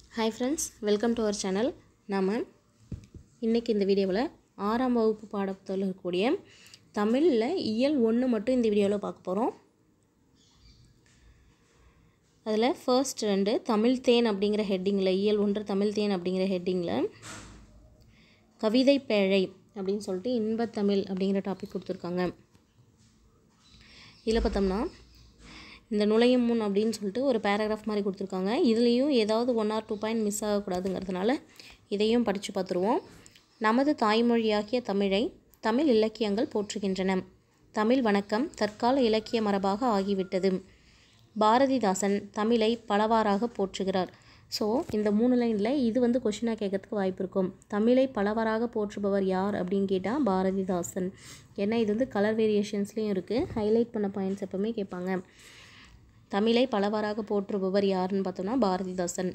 hi friends welcome to our channel நாம் இன்றைக்கி இந்த வீடியோவில் ஆறாம் வகுப்பு பாடத்தில் இருக்கக்கூடிய தமிழில் இயல் ஒன்று மட்டும் இந்த வீடியோவில் பார்க்க போகிறோம் அதில் ஃபர்ஸ்ட் ரெண்டு தமிழ் தேன் அப்படிங்கிற ஹெட்டிங்கில் இயல் ஒன்று தமிழ் தேன் அப்படிங்கிற ஹெட்டிங்கில் கவிதை பேழை அப்படின்னு சொல்லிட்டு இன்பத்தமிழ் அப்படிங்கிற டாபிக் கொடுத்துருக்காங்க இதில் பார்த்தோம்னா இந்த நுழையும் முன் அப்படின்னு சொல்லிட்டு ஒரு பேராகிராஃப் மாதிரி கொடுத்துருக்காங்க இதுலேயும் ஏதாவது one or two point miss ஆகக்கூடாதுங்கிறதுனால இதையும் படித்து பார்த்துருவோம் நமது தாய்மொழியாகிய தமிழை தமிழ் இலக்கியங்கள் போற்றுகின்றன தமிழ் வணக்கம் தற்கால இலக்கிய மரபாக ஆகிவிட்டது பாரதிதாசன் தமிழை பலவாறாக போற்றுகிறார் ஸோ இந்த மூணு லைனில் இது வந்து கொஷினாக கேட்கறதுக்கு வாய்ப்பு இருக்கும் தமிழை பலவாறாக போற்றுபவர் யார் அப்படின்னு கேட்டால் பாரதிதாசன் ஏன்னா இது வந்து கலர் வேரியேஷன்ஸ்லேயும் இருக்குது ஹைலைட் பண்ண பாயிண்ட்ஸ் எப்போவுமே கேட்பாங்க தமிழை பலவாறாக போற்றுபவர் யாருன்னு பார்த்தோம்னா பாரதிதாசன்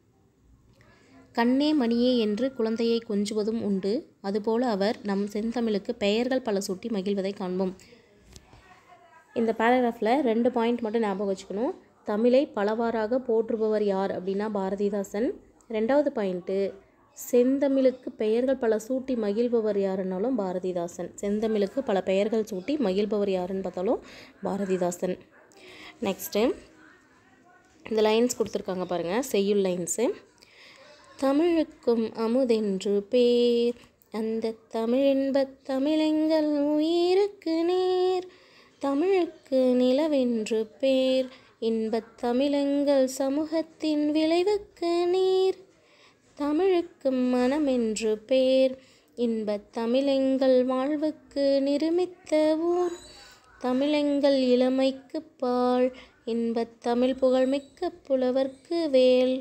கண்ணே மணியே என்று குழந்தையை கொஞ்சுவதும் உண்டு அதுபோல அவர் நம் செந்தமிழுக்கு பெயர்கள் பல சூட்டி மகிழ்வதை காண்போம் இந்த பேராகிராஃபில் ரெண்டு பாயிண்ட் மட்டும் ஞாபகம் வச்சுக்கணும் தமிழை பலவாறாக போற்றுபவர் யார் அப்படின்னா பாரதிதாசன் ரெண்டாவது பாயிண்ட்டு செந்தமிழுக்கு பெயர்கள் பல சூட்டி மகிழ்பவர் யாருன்னாலும் பாரதிதாசன் செந்தமிழுக்கு பல பெயர்கள் சூட்டி மகிழ்பவர் யாருன்னு பார்த்தாலும் பாரதிதாசன் நெக்ஸ்ட்டு இந்த லைன்ஸ் கொடுத்துருக்காங்க பாருங்கள் செய்யுள் லைன்ஸு தமிழுக்கும் அமுதென்று பேர் அந்த தமிழின்பத் தமிழெங்கள் உயிருக்கு நேர் தமிழுக்கு நிலவென்று பேர் இன்பத் தமிழெங்கள் சமூகத்தின் விளைவுக்கு நீர் தமிழுக்கும் மனமென்று பேர் இன்பத் தமிழெங்கள் வாழ்வுக்கு நிருமித்த ஊர் தமிழெங்கள் இளமைக்கு பால் இன்பத் தமிழ் புகழ்மிக்க புலவர்க்கு வேல்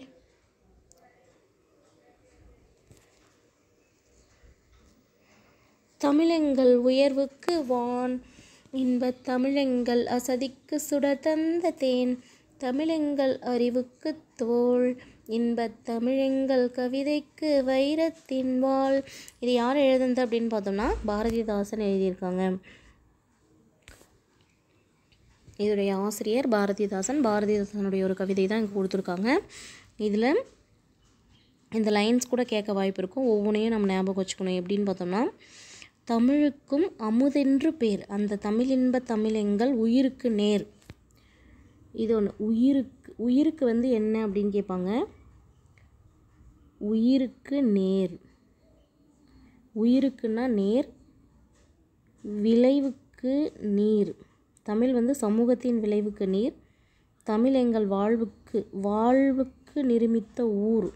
தமிழெங்கள் உயர்வுக்கு வான் இன்பத் தமிழெங்கள் அசதிக்கு சுடர் தந்த தேன் தமிழெங்கள் அறிவுக்கு தோல் இன்பத் தமிழெங்கள் கவிதைக்கு வைரத்தின் வாள் இது யார் எழுதுனது அப்படின்னு பார்த்தோம்னா பாரதிதாசன் எழுதியிருக்காங்க இதோடைய ஆசிரியர் பாரதிதாசன் பாரதிதாசனுடைய ஒரு கவிதை தான் இங்கே கொடுத்துருக்காங்க இதில் இந்த லைன்ஸ் கூட கேட்க வாய்ப்பு இருக்கும் ஒவ்வொன்றையும் நம்ம ஞாபகம் வச்சுக்கணும் எப்படின்னு பார்த்தோம்னா தமிழுக்கும் அமுதென்று பேர் அந்த தமிழின்ப தமிழெங்கள் உயிருக்கு நேர் இது ஒன்று உயிருக்கு உயிருக்கு வந்து என்ன அப்படின்னு கேட்பாங்க உயிருக்கு நேர் உயிருக்குன்னா நேர் விளைவுக்கு நீர் தமிழ் வந்து சமூகத்தின் விளைவுக்கு நீர் தமிழ் எங்கள் வாழ்வுக்கு வாழ்வுக்கு நிருமித்த ஊர்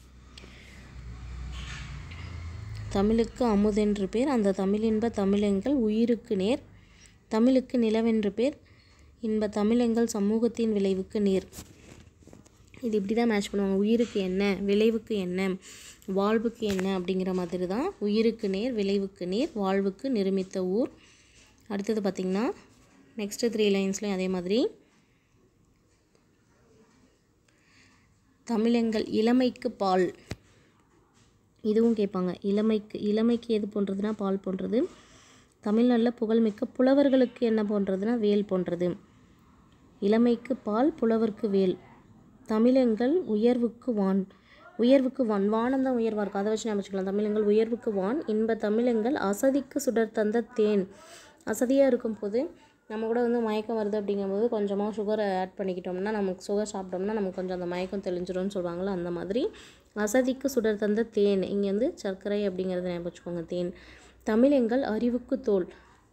தமிழுக்கு அமுதென்று பேர் அந்த தமிழின்ப தமிழெங்கள் உயிருக்கு நேர் தமிழுக்கு நிலவென்று பேர் இன்ப தமிழெங்கள் சமூகத்தின் விளைவுக்கு நீர் இது இப்படி தான் மேட்ச் பண்ணுவாங்க உயிருக்கு என்ன விளைவுக்கு என்ன வாழ்வுக்கு என்ன அப்படிங்கிற மாதிரி தான் உயிருக்கு நேர் விளைவுக்கு நேர் வாழ்வுக்கு நிருமித்த ஊர் அடுத்தது பார்த்திங்கன்னா நெக்ஸ்ட்டு த்ரீ லைன்ஸ்லையும் அதே மாதிரி தமிழெங்கள் இளமைக்கு பால் இதுவும் கேட்பாங்க இளமைக்கு இளமைக்கு எது போன்றதுன்னா பால் போன்றது தமிழ்நாட்டில் புகழ்மிக்க புலவர்களுக்கு என்ன போன்றதுன்னா வேல் போன்றது இளமைக்கு பால் புலவர்க்கு வேல் தமிழெங்கள் உயர்வுக்கு வான் உயர்வுக்கு வான் வானம் தான் உயர்வாக இருக்கும் அதை வச்சு நம்ம வச்சுக்கலாம் தமிழெங்கள் உயர்வுக்கு வான் இன்ப தமிழெங்கள் அசதிக்கு சுடர் தந்த தேன் அசதியாக இருக்கும்போது நம்ம கூட வந்து மயக்கம் வருது அப்படிங்கும்போது கொஞ்சமாக சுகரை ஆட் பண்ணிக்கிட்டோம்னா நமக்கு சுகர் சாப்பிட்டோம்னா நமக்கு கொஞ்சம் அந்த மயக்கம் தெளிஞ்சிரும்னு சொல்லுவாங்களோ அந்த மாதிரி அசதிக்கு சுடர் தந்த தேன் இங்கே வந்து சர்க்கரை அப்படிங்கிறத ஞாபகம் வச்சுக்கோங்க தேன் தமிழெங்கள் அறிவுக்கு தோல்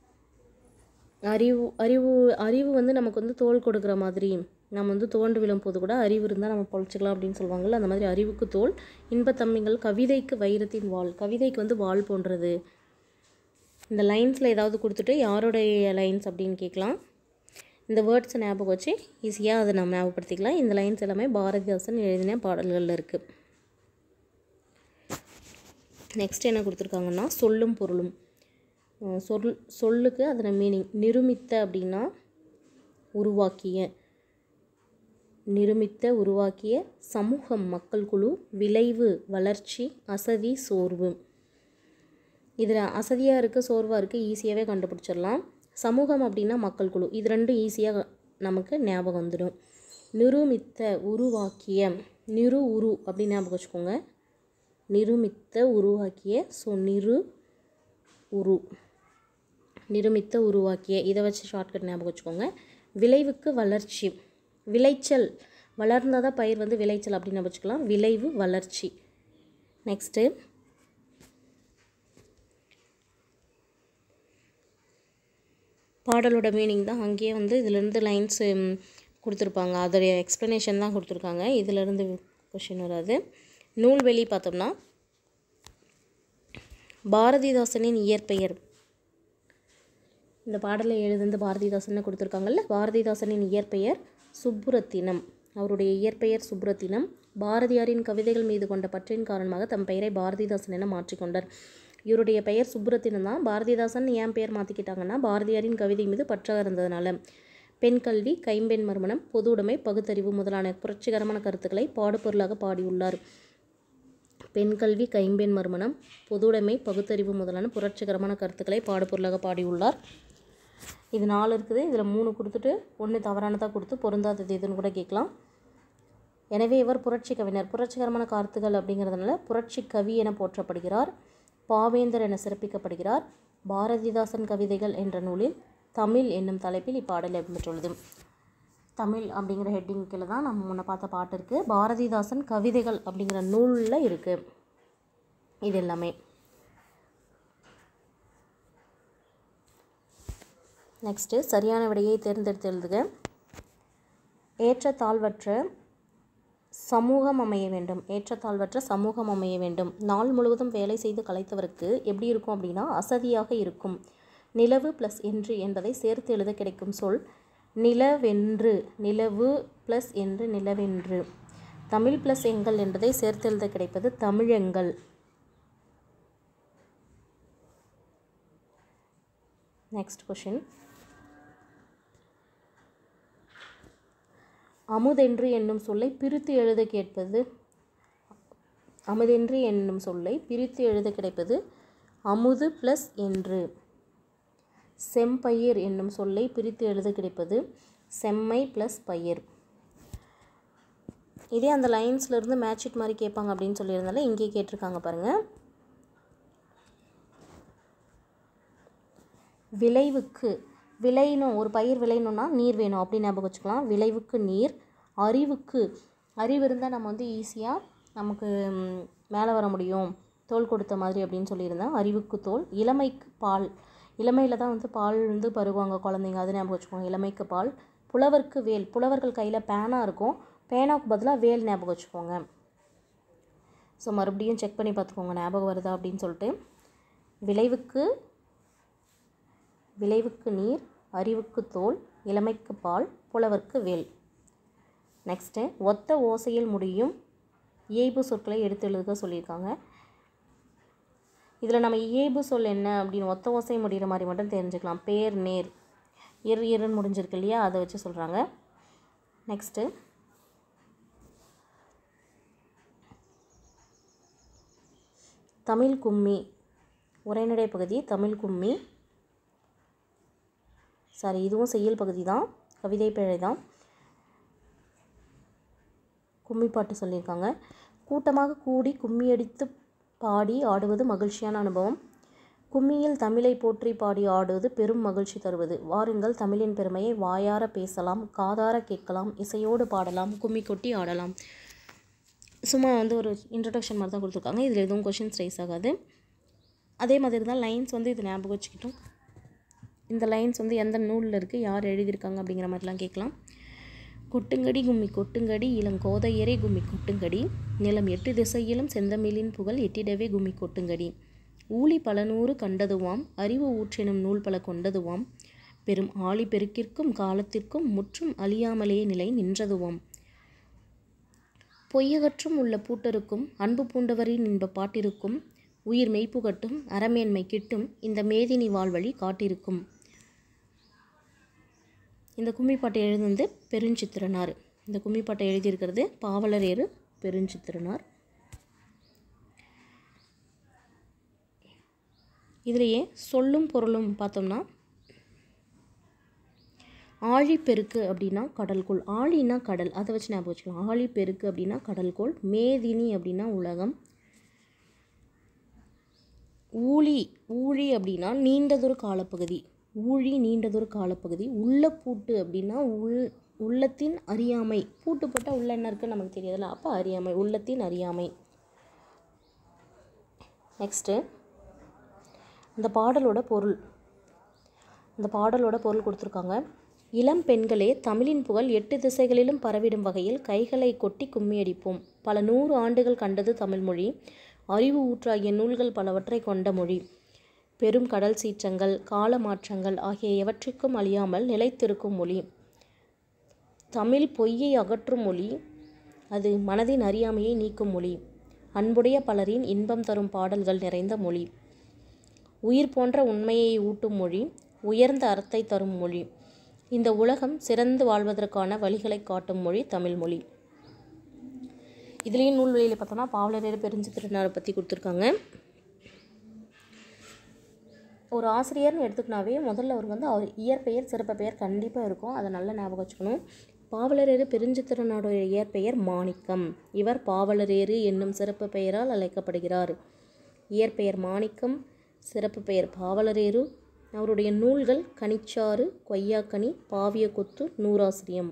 அறிவு அறிவு அறிவு வந்து நமக்கு வந்து தோல் கொடுக்குற மாதிரி நம்ம வந்து தோண்டு விழும் போது கூட அறிவு இருந்தால் நம்ம பொழைச்சிக்கலாம் அப்படின்னு சொல்லுவாங்கள்ல அந்த மாதிரி அறிவுக்கு தோல் இன்பத்தம்பிங்கள் கவிதைக்கு வைரத்தின் வாள் கவிதைக்கு வந்து வாள் போன்றது இந்த லைன்ஸில் ஏதாவது கொடுத்துட்டு யாருடைய லைன்ஸ் அப்படின்னு கேட்கலாம் இந்த வேர்ட்ஸை ஞாபகம் வச்சு ஈஸியாக அதை நம்ம ஞாபகப்படுத்திக்கலாம் இந்த லைன்ஸ் எல்லாமே பாரதிதாசன் எழுதின பாடல்களில் இருக்குது நெக்ஸ்ட் என்ன கொடுத்துருக்காங்கன்னா சொல்லும் பொருளும் சொல் சொல்லுக்கு அதனை மீனிங் நிருமித்த அப்படின்னா உருவாக்கிய நிருமித்த உருவாக்கிய சமூகம் மக்கள் குழு விளைவு வளர்ச்சி அசதி சோர்வு இதில் அசதியாக இருக்குது சோர்வாக இருக்குது ஈஸியாகவே கண்டுபிடிச்சிடலாம் சமூகம் அப்படின்னா மக்கள் குழு இது ரெண்டும் ஈஸியாக நமக்கு ஞாபகம் வந்துடும் நிரூபித்த உருவாக்கிய நிரு உரு அப்படின்னு ஞாபகம் வச்சுக்கோங்க நிருமித்த உருவாக்கிய ஸோ நிரு உரு நிருமித்த உருவாக்கிய இதை வச்சு ஷார்ட்கட் ஞாபகம் வச்சுக்கோங்க விளைவுக்கு வளர்ச்சி விளைச்சல் வளர்ந்ததா பயிர் வந்து விளைச்சல் அப்படின்னு வச்சுக்கலாம் விளைவு வளர்ச்சி நெக்ஸ்ட்டு பாடலோட மீனிங் தான் அங்கேயே வந்து இதிலேருந்து லைன்ஸ் கொடுத்துருப்பாங்க அதோடைய எக்ஸ்ப்ளனேஷன் தான் கொடுத்துருக்காங்க இதிலேருந்து கொஷின் வராது நூல்வெளி பார்த்தோம்னா பாரதிதாசனின் இயற்பெயர் இந்த பாடலை எழுதுந்து பாரதிதாசன் கொடுத்துருக்காங்கல்ல பாரதிதாசனின் இயற்பெயர் சுப்புரத்தினம் அவருடைய இயற்பெயர் சுப்புரத்தினம் பாரதியாரின் கவிதைகள் மீது கொண்ட பற்றின் காரணமாக தம் பெயரை பாரதிதாசன் என மாற்றிக்கொண்டார் இவருடைய பெயர் சுப்புரத்தினம் தான் பாரதிதாசன் ஏன் பெயர் மாற்றிக்கிட்டாங்கன்னா பாரதியாரின் கவிதை மீது பற்றாக இருந்ததுனால பெண் கல்வி கைம்பெண் மறுமணம் பொது உடைமை பகுத்தறிவு முதலான புரட்சிகரமான கருத்துக்களை பாடுபொருளாக பாடியுள்ளார் பெண் கல்வி கைம்பெண் மறுமணம் பொதுவுடைமை பகுத்தறிவு முதலான புரட்சிகரமான கருத்துக்களை பாடுபொருளாக பாடியுள்ளார் இது நாலு இருக்குது இதில் மூணு கொடுத்துட்டு ஒன்று தவறானதாக கொடுத்து பொருந்தாதது எதுன்னு கூட கேட்கலாம் எனவே இவர் புரட்சி கவிஞர் புரட்சிகரமான கருத்துக்கள் அப்படிங்கிறதுனால புரட்சி கவி என போற்றப்படுகிறார் பாவேந்தர் என சிறப்பிக்கப்படுகிறார் பாரதிதாசன் கவிதைகள் என்ற நூலில் தமிழ் என்னும் தலைப்பில் இப்பாடல் இடம்பெற்றுள்ளது தமிழ் அப்படிங்கிற ஹெட்டிங் கீழே தான் நம்ம முன்ன பார்த்த பாட்டு இருக்குது பாரதிதாசன் கவிதைகள் அப்படிங்கிற நூலில் இருக்குது இது எல்லாமே நெக்ஸ்ட்டு சரியான விடையை தேர்ந்தெடுத்து எழுதுக ஏற்றத்தாழ்வற்ற சமூகம் அமைய வேண்டும் ஏற்றத்தாழ்வற்ற சமூகம் அமைய வேண்டும் நாள் முழுவதும் வேலை செய்து கலைத்தவருக்கு எப்படி இருக்கும் அப்படின்னா அசதியாக இருக்கும் நிலவு ப்ளஸ் என்று என்பதை சேர்த்து எழுத கிடைக்கும் சொல் நிலவென்று நிலவு ப்ளஸ் என்று நிலவென்று தமிழ் ப்ளஸ் எங்கள் என்பதை சேர்த்து எழுத கிடைப்பது தமிழெங்கள் நெக்ஸ்ட் கொஷின் அமுதென்று என்னும் சொல்லை பிரித்து எழுத கேட்பது அமுதென்று என்னும் சொல்லை பிரித்து எழுத கிடைப்பது அமுது ப்ளஸ் என்று செம்பயிர் என்னும் சொல்லை பிரித்து எழுத கிடைப்பது செம்மை ப்ளஸ் பயிர் இதே அந்த லைன்ஸ்லேருந்து மேட்சிட் மாதிரி கேட்பாங்க அப்படின்னு சொல்லியிருந்தால இங்கே கேட்டிருக்காங்க பாருங்கள் விளைவுக்கு விளையணும் ஒரு பயிர் விளையணும்னா நீர் வேணும் அப்படின்னு ஞாபகம் வச்சுக்கலாம் விளைவுக்கு நீர் அறிவுக்கு அறிவு இருந்தால் நம்ம வந்து ஈஸியாக நமக்கு ம், மேலே வர முடியும் தோல் கொடுத்த மாதிரி அப்படின்னு சொல்லியிருந்தேன் அறிவுக்கு தோல் இளமைக்கு பால் இளமையில் தான் வந்து பால் வந்து பருகுவாங்க குழந்தைங்க அது ஞாபகம் வச்சுக்கோங்க இளமைக்கு பால் புலவருக்கு வேல் புலவர்கள் கையில் பேனா இருக்கும் பேனாவுக்கு பதிலாக வேல் ஞாபகம் வச்சுக்கோங்க ஸோ மறுபடியும் செக் பண்ணி பார்த்துக்கோங்க ஞாபகம் வருதா அப்படின்னு சொல்லிட்டு விளைவுக்கு விளைவுக்கு நீர் அறிவுக்கு தோல் இளமைக்கு பால் புலவர்க்கு வேல் நெக்ஸ்ட்டு ஒத்த ஓசையில் முடியும் இயைபு சொற்களை எடுத்து எழுதுக சொல்லியிருக்காங்க இதில் நம்ம இயைபு சொல் என்ன அப்படின்னு ஒத்த ஓசை முடிகிற மாதிரி மட்டும் தெரிஞ்சுக்கலாம் பேர் நேர் இரு இருன்னு முடிஞ்சிருக்கு இல்லையா அதை வச்சு சொல்கிறாங்க நெக்ஸ்ட்டு தமிழ் கும்மி உரைநடை பகுதி தமிழ் கும்மி சாரி இதுவும் செய்யல் பகுதி தான் கவிதை பிழை தான் கும்மி பாட்டு சொல்லியிருக்காங்க கூட்டமாக கூடி கும்மியடித்து பாடி ஆடுவது மகிழ்ச்சியான அனுபவம் கும்மியில் தமிழை போற்றி பாடி ஆடுவது பெரும் மகிழ்ச்சி தருவது வாருங்கள் தமிழின் பெருமையை வாயார பேசலாம் காதார கேட்கலாம் இசையோடு பாடலாம் கும்மி கொட்டி ஆடலாம் சும்மா வந்து ஒரு இன்ட்ரடக்ஷன் மாதிரி தான் கொடுத்துருக்காங்க இதில் எதுவும் கொஷின்ஸ் ரைஸ் ஆகாது அதே மாதிரி தான் லைன்ஸ் வந்து இது ஞாபகம் வச்சுக்கிட்டோம் இந்த லைன்ஸ் வந்து எந்த நூலில் இருக்குது யார் எழுதியிருக்காங்க அப்படிங்கிற மாதிரிலாம் கேட்கலாம் கொட்டுங்கடி கும்மி கொட்டுங்கடி இளங்கோதையரே கும்மி கொட்டுங்கடி நிலம் எட்டு திசையிலும் செந்தமிழின் புகழ் எட்டிடவே கும்மி கொட்டுங்கடி ஊழி பல நூறு கண்டதுவாம் அறிவு ஊற்றெனும் நூல் பல கொண்டதுவாம் பெரும் ஆழி பெருக்கிற்கும் காலத்திற்கும் முற்றும் அழியாமலே நிலை நின்றதுவாம் பொய்யகற்றும் உள்ள பூட்டருக்கும் அன்பு பூண்டவரின் இன்ப பாட்டிருக்கும் உயிர் மெய்ப்புகட்டும் அறமேன்மை கிட்டும் இந்த மேதினி வாழ்வழி காட்டிருக்கும் இந்த கும்மிப்பாட்டை எழுதுனது பெருஞ்சித்திரனார் இந்த கும்மிப்பாட்டை எழுதியிருக்கிறது பாவலரேறு பெருஞ்சித்திரனார் இதுலேயே சொல்லும் பொருளும் பார்த்தோம்னா ஆழிப்பெருக்கு அப்படின்னா கடல்கோள் ஆழினா கடல் அதை வச்சு ஞாபகம் வச்சுக்கலாம் ஆழிப்பெருக்கு அப்படின்னா கடல்கோள் மேதினி அப்படின்னா உலகம் ஊழி ஊழி அப்படின்னா நீண்டதொரு காலப்பகுதி ஊழி நீண்டதொரு காலப்பகுதி உள்ள பூட்டு அப்படின்னா உள் உள்ளத்தின் அறியாமை பூட்டு போட்டால் உள்ள என்ன இருக்குன்னு நமக்கு தெரியாதுல்ல அப்போ அறியாமை உள்ளத்தின் அறியாமை நெக்ஸ்ட்டு இந்த பாடலோட பொருள் இந்த பாடலோட பொருள் கொடுத்துருக்காங்க இளம் பெண்களே தமிழின் புகழ் எட்டு திசைகளிலும் பரவிடும் வகையில் கைகளை கொட்டி கும்மியடிப்போம் பல நூறு ஆண்டுகள் கண்டது தமிழ்மொழி அறிவு ஊற்றாகிய நூல்கள் பலவற்றை கொண்ட மொழி பெரும் கடல் சீற்றங்கள் கால மாற்றங்கள் ஆகிய எவற்றுக்கும் அழியாமல் நிலைத்திருக்கும் மொழி தமிழ் பொய்யை அகற்றும் மொழி அது மனதின் அறியாமையை நீக்கும் மொழி அன்புடைய பலரின் இன்பம் தரும் பாடல்கள் நிறைந்த மொழி உயிர் போன்ற உண்மையை ஊட்டும் மொழி உயர்ந்த அறத்தை தரும் மொழி இந்த உலகம் சிறந்து வாழ்வதற்கான வழிகளை காட்டும் மொழி தமிழ் மொழி இதுலேயும் நூல்வெளியில் பார்த்தோன்னா பாவலரேறு பெருஞ்சு திருநாளை பற்றி கொடுத்துருக்காங்க ஒரு ஆசிரியர்னு எடுத்துக்கினாவே முதல்ல அவர் வந்து அவர் இயற்பெயர் சிறப்பு பெயர் கண்டிப்பாக இருக்கும் அதை நல்லா ஞாபகம் வச்சுக்கணும் பாவலரேறு பெருஞ்சு திருநாடுடைய இயற்பெயர் மாணிக்கம் இவர் பாவலரேறு என்னும் சிறப்பு பெயரால் அழைக்கப்படுகிறார் இயற்பெயர் மாணிக்கம் சிறப்பு பெயர் பாவலரேறு அவருடைய நூல்கள் கனிச்சாறு கொய்யாக்கனி பாவியக்கொத்து நூறாசிரியம்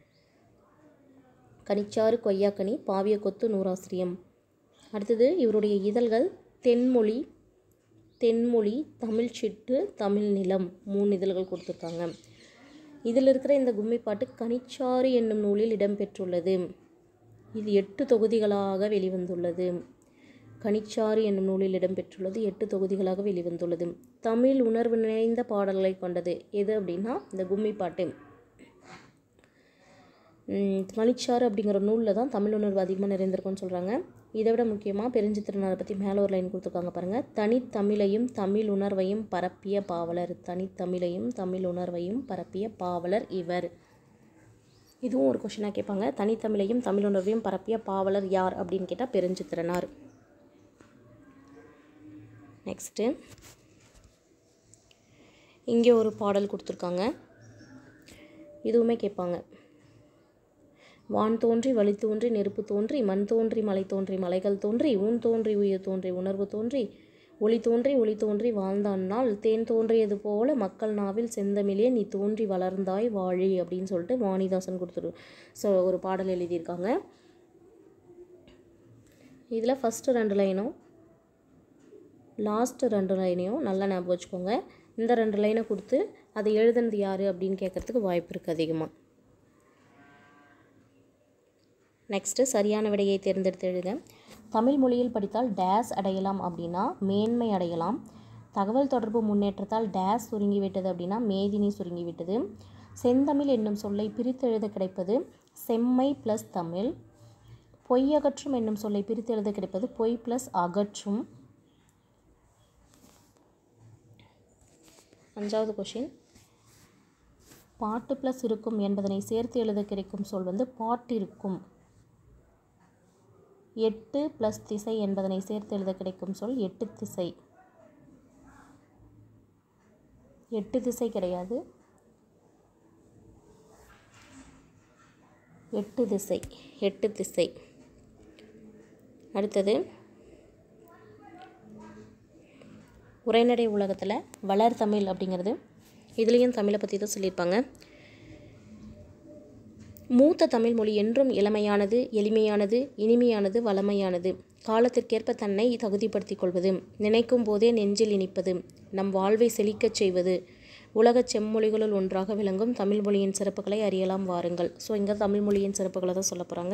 கனிச்சாறு கொய்யாக்கனி பாவியக்கொத்து நூறாசிரியம் அடுத்தது இவருடைய இதழ்கள் தென்மொழி தென்மொழி தமிழ் சிட்டு தமிழ் நிலம் மூணு இதழ்கள் கொடுத்துருக்காங்க இதில் இருக்கிற இந்த கும்மிப்பாட்டு கனிச்சாறு என்னும் நூலில் இடம்பெற்றுள்ளது இது எட்டு தொகுதிகளாக வெளிவந்துள்ளது கனிச்சாறு என்னும் நூலில் இடம்பெற்றுள்ளது எட்டு தொகுதிகளாக வெளிவந்துள்ளது தமிழ் உணர்வு நிறைந்த பாடல்களை கொண்டது எது அப்படின்னா இந்த கும்மிப்பாட்டு ம், கனிச்சாறு அப்படிங்கிற நூலில் தான் தமிழ் உணர்வு அதிகமாக நிறைந்திருக்கும்னு சொல்கிறாங்க இதை விட முக்கியமாக பெருஞ்சி திருநாளை பற்றி மேலே ஒரு லைன் கொடுத்துருக்காங்க பாருங்கள் தனித்தமிழையும் தமிழ் உணர்வையும் பரப்பிய பாவலர் தனித்தமிழையும் தமிழ் உணர்வையும் பரப்பிய பாவலர் இவர் இதுவும் ஒரு கொஷினாக கேட்பாங்க தனித்தமிழையும் தமிழ் உணர்வையும் பரப்பிய பாவலர் யார் அப்படின்னு கேட்டால் பெருஞ்சி திறனார் நெக்ஸ்ட்டு இங்கே ஒரு பாடல் கொடுத்துருக்காங்க இதுவுமே கேட்பாங்க வான் தோன்றி வழி தோன்றி நெருப்பு தோன்றி மண் தோன்றி மலை தோன்றி மலைகள் தோன்றி ஊன் தோன்றி உயிர் தோன்றி உணர்வு தோன்றி ஒளி தோன்றி ஒளி தோன்றி வாழ்ந்தான் நாள் தேன் தோன்றியது போல மக்கள் நாவில் செந்தமிழே நீ தோன்றி வளர்ந்தாய் வாழி அப்படின்னு சொல்லிட்டு வாணிதாசன் கொடுத்துரு ஸோ ஒரு பாடல் எழுதியிருக்காங்க இதில் ஃபஸ்ட்டு ரெண்டு லைனும் லாஸ்ட்டு ரெண்டு லைனையும் நல்லா ஞாபகம் வச்சுக்கோங்க இந்த ரெண்டு லைனை கொடுத்து அதை எழுதுனது யார் அப்படின்னு கேட்குறதுக்கு வாய்ப்பு இருக்குது அதிகமாக நெக்ஸ்ட்டு சரியான விடையை தேர்ந்தெடுத்து எழுதுக தமிழ் மொழியில் படித்தால் டேஸ் அடையலாம் அப்படின்னா மேன்மை அடையலாம் தகவல் தொடர்பு முன்னேற்றத்தால் டேஸ் சுருங்கிவிட்டது அப்படின்னா மேதினி சுருங்கிவிட்டது செந்தமிழ் என்னும் சொல்லை பிரித்து எழுத கிடைப்பது செம்மை ப்ளஸ் தமிழ் பொய் அகற்றும் என்னும் சொல்லை பிரித்து எழுத கிடைப்பது பொய் ப்ளஸ் அகற்றும் அஞ்சாவது கொஷின் பாட்டு ப்ளஸ் இருக்கும் என்பதனை சேர்த்து எழுத கிடைக்கும் சொல் வந்து பாட்டிருக்கும் எட்டு ப்ளஸ் திசை என்பதனை சேர்த்து எழுத கிடைக்கும் சொல் எட்டு திசை எட்டு திசை கிடையாது எட்டு திசை எட்டு திசை அடுத்தது உரைநடை உலகத்தில் வளர் தமிழ் அப்படிங்கிறது இதுலேயும் தமிழை பற்றி தான் சொல்லியிருப்பாங்க மூத்த தமிழ் மொழி என்றும் இளமையானது எளிமையானது இனிமையானது வளமையானது காலத்திற்கேற்ப தன்னை தகுதிப்படுத்திக் கொள்வது நினைக்கும் போதே நெஞ்சில் இனிப்பது நம் வாழ்வை செழிக்கச் செய்வது உலகச் செம்மொழிகளுள் ஒன்றாக விளங்கும் தமிழ் மொழியின் சிறப்புகளை அறியலாம் வாருங்கள் ஸோ இங்கே தமிழ் மொழியின் சிறப்புகளை தான் சொல்ல போகிறாங்க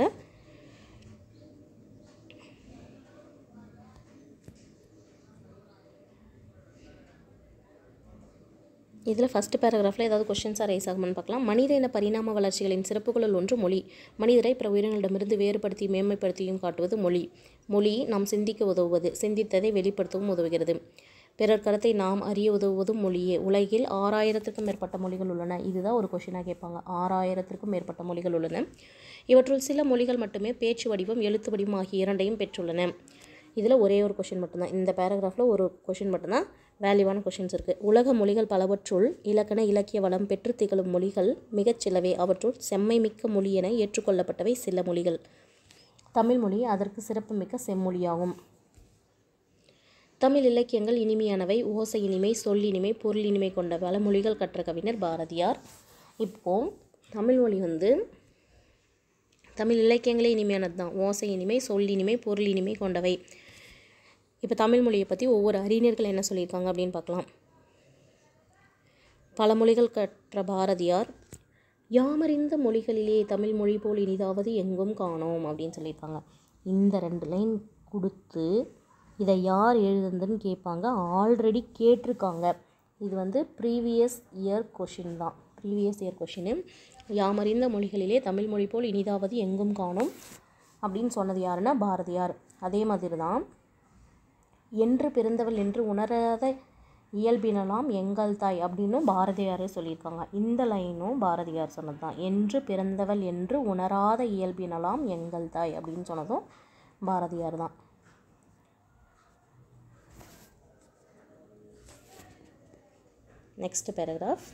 இதில் ஃபஸ்ட்டு பேராகிராஃபில் ஏதாவது கொஷின்ஸாக ரைஸ் ஆகுமான்னு பார்க்கலாம் மனித இன பரிணாம வளர்ச்சிகளின் சிறப்புகளுள் ஒன்று மொழி மனிதரை பிற உயிரினங்களிடமிருந்து வேறுபடுத்தி மேன்மைப்படுத்தியும் காட்டுவது மொழி மொழி நாம் சிந்திக்க உதவுவது சிந்தித்ததை வெளிப்படுத்தவும் உதவுகிறது பிறர் கருத்தை நாம் அறிய உதவுவதும் மொழியே உலகில் ஆறாயிரத்திற்கும் மேற்பட்ட மொழிகள் உள்ளன இதுதான் ஒரு கொஷினாக கேட்பாங்க ஆறாயிரத்திற்கும் மேற்பட்ட மொழிகள் உள்ளன இவற்றுள் சில மொழிகள் மட்டுமே பேச்சு வடிவம் எழுத்து வடிவம் ஆகிய இரண்டையும் பெற்றுள்ளன இதில் ஒரே ஒரு கொஷின் மட்டும்தான் இந்த பேராகிராஃபில் ஒரு கொஷின் மட்டும்தான் வேல்யூவான கொஷின்ஸ் இருக்குது உலக மொழிகள் பலவற்றுள் இலக்கண இலக்கிய வளம் பெற்று திகழும் மொழிகள் மிகச் சிலவே அவற்றுள் செம்மை மிக்க மொழி என ஏற்றுக்கொள்ளப்பட்டவை சில மொழிகள் தமிழ் மொழி அதற்கு சிறப்புமிக்க செம்மொழியாகும் தமிழ் இலக்கியங்கள் இனிமையானவை ஓசை இனிமை சொல் இனிமை பொருள் இனிமை கொண்ட பல மொழிகள் கற்ற கவிஞர் பாரதியார் இப்போ தமிழ் மொழி வந்து தமிழ் இலக்கியங்களே இனிமையானது தான் ஓசை இனிமை சொல் இனிமை பொருள் இனிமை கொண்டவை இப்போ தமிழ் மொழியை பற்றி ஒவ்வொரு அறிஞர்கள் என்ன சொல்லியிருக்காங்க அப்படின்னு பார்க்கலாம் பல மொழிகள் கற்ற பாரதியார் யாமறிந்த மொழிகளிலே தமிழ் மொழி போல் இனிதாவது எங்கும் காணோம் அப்படின்னு சொல்லியிருக்காங்க இந்த ரெண்டு லைன் கொடுத்து இதை யார் எழுதுனதுன்னு கேட்பாங்க ஆல்ரெடி கேட்டிருக்காங்க இது வந்து ப்ரீவியஸ் இயர் கொஷின் தான் ப்ரீவியஸ் இயர் கொஷின் யாமறிந்த மொழிகளிலே தமிழ் மொழி போல் இனிதாவது எங்கும் காணோம் அப்படின்னு சொன்னது யாருன்னா பாரதியார் அதே மாதிரி தான் என்று பிறந்தவள் என்று உணராத இயல்பினலாம் எங்கள் தாய் அப்படின்னும் பாரதியாரே சொல்லியிருக்காங்க இந்த லைனும் பாரதியார் சொன்னது தான் என்று பிறந்தவள் என்று உணராத இயல்பினலாம் எங்கள் தாய் அப்படின்னு சொன்னதும் பாரதியார் தான் நெக்ஸ்ட் பேராகிராஃப்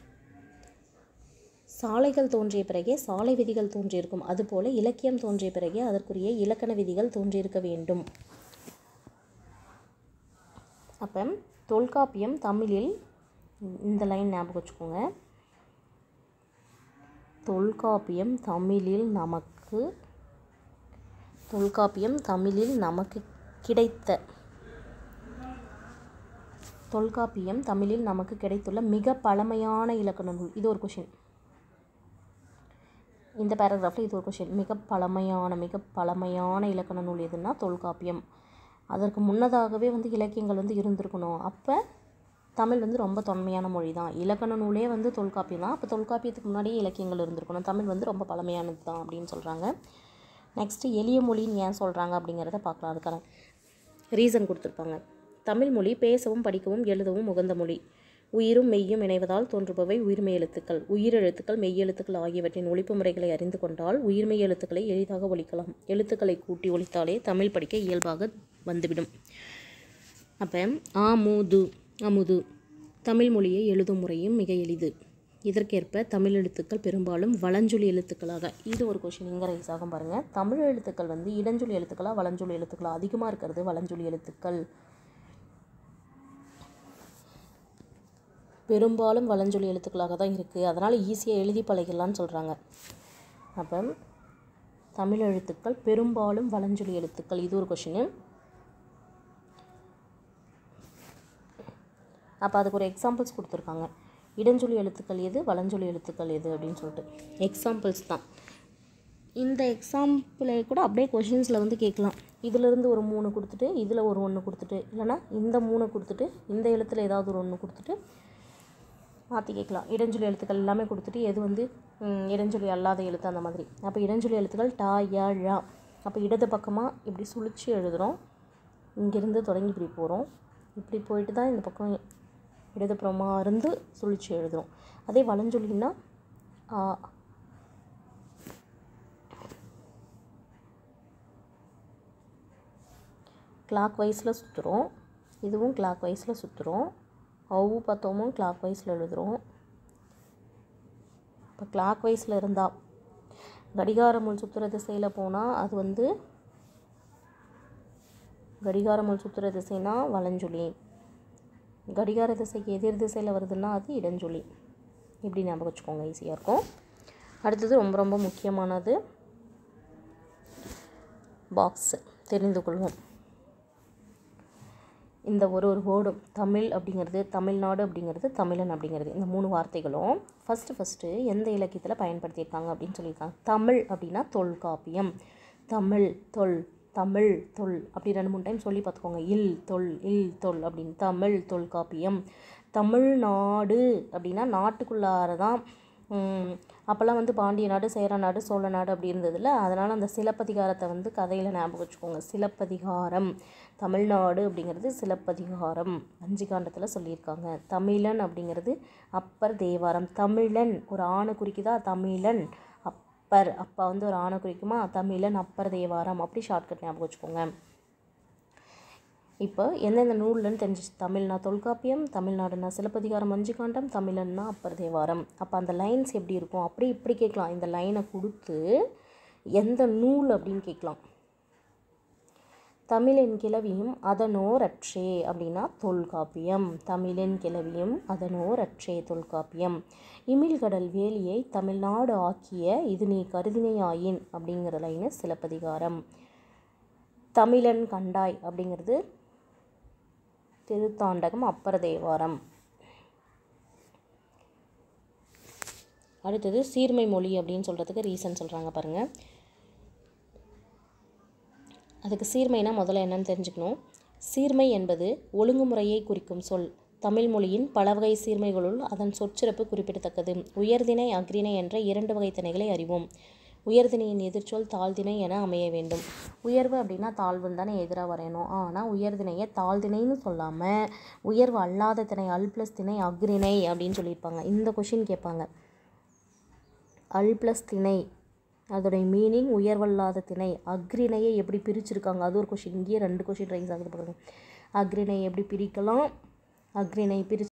சாலைகள் தோன்றிய பிறகே சாலை விதிகள் தோன்றியிருக்கும் அதுபோல இலக்கியம் தோன்றிய பிறகே அதற்குரிய இலக்கண விதிகள் தோன்றியிருக்க வேண்டும் அப்போ தொல்காப்பியம் தமிழில் இந்த லைன் ஞாபகம் வச்சுக்கோங்க தொல்காப்பியம் தமிழில் நமக்கு தொல்காப்பியம் தமிழில் நமக்கு கிடைத்த தொல்காப்பியம் தமிழில் நமக்கு கிடைத்துள்ள மிக பழமையான இலக்கண நூல் இது ஒரு கொஷின் இந்த பேராகிராஃபில் இது ஒரு கொஷின் மிக பழமையான மிக பழமையான இலக்கண நூல் எதுன்னா தொல்காப்பியம் அதற்கு முன்னதாகவே வந்து இலக்கியங்கள் வந்து இருந்திருக்கணும் அப்போ தமிழ் வந்து ரொம்ப தொன்மையான மொழி தான் இலக்கண நூலே வந்து தொல்காப்பியம் தான் அப்போ தொல்காப்பியத்துக்கு முன்னாடியே இலக்கியங்கள் இருந்திருக்கணும் தமிழ் வந்து ரொம்ப பழமையானது தான் அப்படின்னு சொல்கிறாங்க நெக்ஸ்ட்டு எளிய மொழின்னு ஏன் சொல்கிறாங்க அப்படிங்கிறத பார்க்கலாம் அதுக்கான ரீசன் கொடுத்துருப்பாங்க தமிழ் மொழி பேசவும் படிக்கவும் எழுதவும் உகந்த மொழி உயிரும் மெய்யும் இணைவதால் தோன்றுபவை உயிர்மெய் எழுத்துக்கள் உயிரெழுத்துக்கள் மெய்யெழுத்துக்கள் ஆகியவற்றின் ஒழிப்பு முறைகளை அறிந்து கொண்டால் உயிர்மெய் எழுத்துக்களை எளிதாக ஒழிக்கலாம் எழுத்துக்களை கூட்டி ஒழித்தாலே தமிழ் படிக்க இயல்பாக வந்துவிடும் அப்போ ஆமுது அமுது தமிழ் மொழியை எழுதும் முறையும் மிக எளிது இதற்கேற்ப தமிழ் எழுத்துக்கள் பெரும்பாலும் வளஞ்சொலி எழுத்துக்களாக இது ஒரு கொஷின் இங்கே ரைஸ் ஆகும் பாருங்கள் தமிழ் எழுத்துக்கள் வந்து இடஞ்சொலி எழுத்துக்களா வளஞ்சொலி எழுத்துக்களா அதிகமாக இருக்கிறது வளஞ்சொலி எழுத்துக்கள் பெரும்பாலும் வளஞ்சொலி எழுத்துக்களாக தான் இருக்குது அதனால் ஈஸியாக எழுதி பழகிடலான்னு சொல்கிறாங்க அப்போ தமிழ் எழுத்துக்கள் பெரும்பாலும் வளஞ்சொலி எழுத்துக்கள் இது ஒரு கொஷின் அப்போ அதுக்கு ஒரு எக்ஸாம்பிள்ஸ் கொடுத்துருக்காங்க இடஞ்சொலி எழுத்துக்கள் எது வளஞ்சொலி எழுத்துக்கள் எது அப்படின்னு சொல்லிட்டு எக்ஸாம்பிள்ஸ் தான் இந்த எக்ஸாம்பிளை கூட அப்படியே கொஷின்ஸில் வந்து கேட்கலாம் இதிலிருந்து ஒரு மூணு கொடுத்துட்டு இதில் ஒரு ஒன்று கொடுத்துட்டு இல்லைனா இந்த மூணு கொடுத்துட்டு இந்த எழுத்தில் ஏதாவது ஒரு ஒன்று கொடுத்துட்டு மாற்றி கேட்கலாம் இடஞ்சொலி எழுத்துக்கள் எல்லாமே கொடுத்துட்டு எது வந்து ம், இடஞ்சொலி அல்லாத எழுத்து அந்த மாதிரி அப்போ இடஞ்சொலி எழுத்துக்கள் டா யா ழா அப்போ இடது பக்கமாக இப்படி சுழிச்சு எழுதுகிறோம் இங்கேருந்து தொடங்கி இப்படி போகிறோம் இப்படி போயிட்டு தான் இந்த பக்கம் இடதுபுறமாக இருந்து சுழிச்சு எழுதுகிறோம் அதே வலஞ்சொல்லின்னா ஆ கிளாக் வைஸில் சுற்றுறோம் இதுவும் கிளாக் வைஸில் சுற்றுறோம் அவு பார்த்தோமும் கிளாக் வைஸில் எழுதுகிறோம் இப்போ கிளாக் வைஸில் இருந்தால் கடிகார முள் சுற்றுற திசையில் போனால் அது வந்து கடிகார முள் சுற்றுற திசைனா வலஞ்சொலி கடிகார திசைக்கு எதிர் திசையில் வருதுன்னா அது இடஞ்சொலி இப்படி ஞாபகம் வச்சுக்கோங்க ஈஸியாக இருக்கும் அடுத்தது ரொம்ப ரொம்ப முக்கியமானது பாக்ஸ் தெரிந்து கொள்வோம் இந்த ஒரு ஒரு வேர்டும் தமிழ் அப்படிங்கிறது தமிழ்நாடு அப்படிங்கிறது தமிழன் அப்படிங்கிறது இந்த மூணு வார்த்தைகளும் ஃபஸ்ட்டு ஃபஸ்ட்டு எந்த இலக்கியத்தில் பயன்படுத்தியிருக்காங்க அப்படின்னு சொல்லியிருக்காங்க தமிழ் அப்படின்னா தொல்காப்பியம் தமிழ் தொல் தமிழ் தொல் அப்படி ரெண்டு மூணு டைம் சொல்லி பார்த்துக்கோங்க இல் தொல் இல் தொல் அப்படின்னு தமிழ் தொல்காப்பியம் தமிழ்நாடு அப்படின்னா நாட்டுக்குள்ளார தான் ம், அப்போல்லாம் வந்து பாண்டிய நாடு சேர நாடு சோழ நாடு அப்படி இருந்ததுல அதனால் அந்த சிலப்பதிகாரத்தை வந்து கதையில் ஞாபகம் வச்சுக்கோங்க சிலப்பதிகாரம் தமிழ்நாடு அப்படிங்கிறது சிலப்பதிகாரம் அஞ்சு காண்டத்தில் சொல்லியிருக்காங்க தமிழன் அப்படிங்கிறது அப்பர் தேவாரம் தமிழன் ஒரு ஆணை குறிக்குதா தமிழன் அப்பர் அப்பா வந்து ஒரு ஆணை குறிக்குமா தமிழன் அப்பர் தேவாரம் அப்படி ஷார்ட்கட் ஞாபகம் வச்சுக்கோங்க இப்போ எந்தெந்த நூல்லன்னு தெரிஞ்சிச்சு தமிழ்னா தொல்காப்பியம் தமிழ்நாடுனா சிலப்பதிகாரம் மஞ்சுகாண்டம் தமிழன்னா அப்பர் தேவாரம் அப்போ அந்த லைன்ஸ் எப்படி இருக்கும் அப்படி இப்படி கேட்கலாம் இந்த லைனை கொடுத்து எந்த நூல் அப்படின்னு கேட்கலாம் தமிழின் கிளவியும் அதனோரற்றே அப்படின்னா தொல்காப்பியம் தமிழின் கிளவியும் அதனோரற்றே தொல்காப்பியம் இமிழ்கடல் வேலியை தமிழ்நாடு ஆக்கிய இது நீ கருதினையாயின் அப்படிங்கிற லைனு சிலப்பதிகாரம் தமிழன் கண்டாய் அப்படிங்கிறது திருத்தாண்டகம் அப்பர தேவாரம் அடுத்தது சீர்மை மொழி அப்படின்னு சொல்கிறதுக்கு ரீசன் சொல்கிறாங்க பாருங்கள் அதுக்கு சீர்மைனா முதல்ல என்னன்னு தெரிஞ்சுக்கணும் சீர்மை என்பது ஒழுங்குமுறையை குறிக்கும் சொல் தமிழ் மொழியின் பல வகை சீர்மைகளுள் அதன் சொற்சிறப்பு குறிப்பிடத்தக்கது உயர்திணை அக்ரிணை என்ற இரண்டு வகை திணைகளை அறிவோம் உயர்திணையின் எதிர்ச்சொல் தாழ்திணை என அமைய வேண்டும் உயர்வு அப்படின்னா தாழ்வுன்னு தானே எதிராக வரையணும் ஆனால் உயர்திணையை தாழ்திணைன்னு சொல்லாமல் உயர்வு அல்லாத திணை அல் ப்ளஸ் திணை அக்ரிணை அப்படின்னு சொல்லியிருப்பாங்க இந்த கொஷின் கேட்பாங்க அல் ப்ளஸ் திணை அதோடைய மீனிங் உயர்வல்லாத திணை அக்ரிணையை எப்படி பிரிச்சிருக்காங்க அது ஒரு கொஷின் இங்கேயே ரெண்டு கொஷின் ரைஸ் ஆகுது பாருங்க அக்ரிணை எப்படி பிரிக்கலாம் அக்ரிணை பிரி